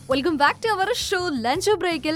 Welcome back to our show lunch ബ്രേക്കിൽ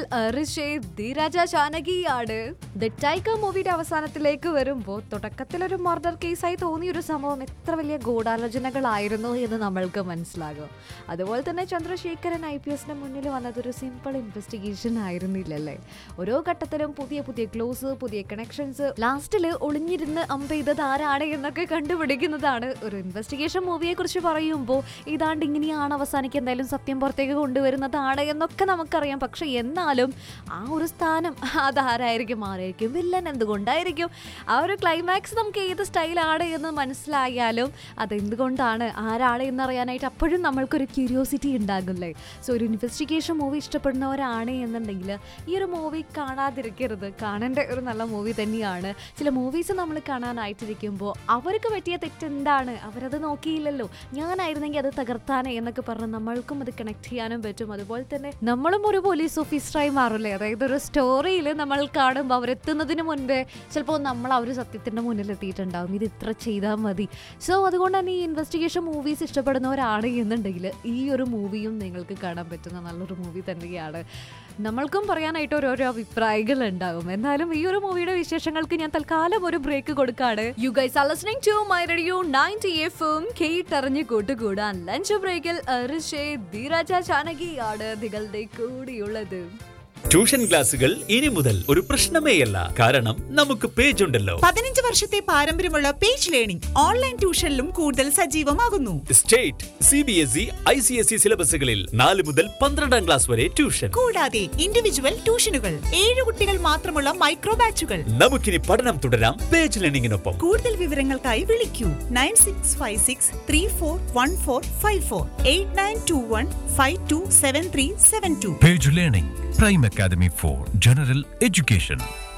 ധീരാജ ചാനകിയാണ് the tiger മൂവിയുടെ അവസാനത്തിലേക്ക് വരുമ്പോൾ തുടക്കത്തിലൊരു മർഡർ കേസായി തോന്നിയ ഒരു സംഭവം എത്ര വലിയ ഗൂഢാലോചനകളായിരുന്നു എന്ന് നമ്മൾക്ക് മനസ്സിലാകും അതുപോലെ തന്നെ ചന്ദ്രശേഖരൻ ഐ പി എസിന് മുന്നിൽ വന്നതൊരു സിമ്പിൾ ഇൻവെസ്റ്റിഗേഷൻ ആയിരുന്നില്ലല്ലേ ഓരോ ഘട്ടത്തിലും പുതിയ പുതിയ ക്ലോസ് പുതിയ കണക്ഷൻസ് ലാസ്റ്റിൽ ഒളിഞ്ഞിരുന്ന് അമ്പ് ചെയ്തത് ആരാണ് എന്നൊക്കെ കണ്ടുപിടിക്കുന്നതാണ് ഒരു ഇൻവെസ്റ്റിഗേഷൻ മൂവിയെ കുറിച്ച് പറയുമ്പോൾ ഇതാണ്ട് ഇങ്ങനെയാണ് അവസാനിക്കുക എന്തായാലും സത്യം പുറത്തേക്ക് കൊണ്ടുവരുന്നതാണ് എന്നൊക്കെ നമുക്കറിയാം പക്ഷെ എന്നാലും ആ ഒരു സ്ഥാനം അതാരായിരിക്കും ആരായിരിക്കും വില്ലൻ എന്തുകൊണ്ടായിരിക്കും ആ ഒരു ക്ലൈമാക്സ് നമുക്ക് ഏത് സ്റ്റൈലാണ് എന്ന് മനസ്സിലായാലും അതെന്തുകൊണ്ടാണ് ആരാണ് എന്നറിയാനായിട്ട് അപ്പോഴും നമ്മൾക്കൊരു ക്യൂരിയോസിറ്റി ഉണ്ടാകില്ലേ സോ ഒരു ഇൻവെസ്റ്റിഗേഷൻ മൂവി ഇഷ്ടപ്പെടുന്നവരാണ് എന്നുണ്ടെങ്കിൽ ഈ ഒരു മൂവി കാണാതിരിക്കരുത് കാണേണ്ട ഒരു നല്ല മൂവി തന്നെയാണ് ചില മൂവീസ് നമ്മൾ കാണാനായിട്ടിരിക്കുമ്പോൾ അവർക്ക് പറ്റിയ തെറ്റെന്താണ് അവരത് നോക്കിയില്ലല്ലോ ഞാനായിരുന്നെങ്കിൽ അത് തകർത്താനേ എന്നൊക്കെ പറഞ്ഞ് നമ്മൾക്കും അത് കണക്ട് ചെയ്യാനും പറ്റും അതുപോലെ തന്നെ നമ്മളും ഒരു പോലീസ് ഓഫീസറായി മാറില്ലേ അതായത് ഒരു സ്റ്റോറിയിൽ നമ്മൾ കാണുമ്പോൾ അവരെത്തുന്നതിന് മുൻപേ ചിലപ്പോൾ നമ്മൾ ആ ഒരു സത്യത്തിൻ്റെ മുന്നിൽ എത്തിയിട്ടുണ്ടാവും ഇത് ഇത്ര ചെയ്താൽ മതി സോ അതുകൊണ്ട് തന്നെ ഈ ഇൻവെസ്റ്റിഗേഷൻ മൂവീസ് ഇഷ്ടപ്പെടുന്നവരാണ് എന്നുണ്ടെങ്കിൽ ഈ ഒരു മൂവിയും നിങ്ങൾക്ക് കാണാൻ പറ്റുന്ന നല്ലൊരു മൂവി തന്നെയാണ് നമ്മൾക്കും പറയാനായിട്ട് ഓരോരോ അഭിപ്രായങ്ങൾ ഉണ്ടാകും എന്നാലും ഈ ഒരു മൂവിയുടെ വിശേഷങ്ങൾക്ക് ഞാൻ തൽക്കാലം ഒരു ബ്രേക്ക് കൊടുക്കാണ് you guys are listening to my radio 90 എഫും കേട്ടറിഞ്ഞ് കൂട്ടുകൂടാൻ ലഞ്ച് ബ്രേക്കിൽ ഋഷേ ധീരാജ ചാനകിയാണ് നിങ്ങളുടെ കൂടിയുള്ളത് ട്യൂഷൻ ക്ലാസുകൾ ഇനി മുതൽ ഒരു പ്രശ്നമേയല്ല കാരണം നമുക്ക് പേജ് ഉണ്ടല്ലോ പതിനഞ്ച് വർഷത്തെ പാരമ്പര്യമുള്ള പേജ് ലേണിംഗ് ഓൺലൈൻ ട്യൂഷനിലും കൂടുതൽ സജീവമാകുന്നു state C B S E I C S E സിലബസുകളിൽ നാല് മുതൽ പന്ത്രണ്ടാം ക്ലാസ് വരെ ട്യൂഷൻ കൂടാതെ ഇൻഡിവിജ്വൽ ട്യൂഷനുകൾ ഏഴ് കുട്ടികൾ മാത്രമുള്ള മൈക്രോ ബാച്ചുകൾ നമുക്കിനി പഠനം തുടരാം പേജ് ലേണിംഗിനൊപ്പം കൂടുതൽ വിവരങ്ങൾക്കായി വിളിക്കൂ nine six five six three four one four five four eight nine two one five two seven three seven two Page Learning, Prime Academy for General Education.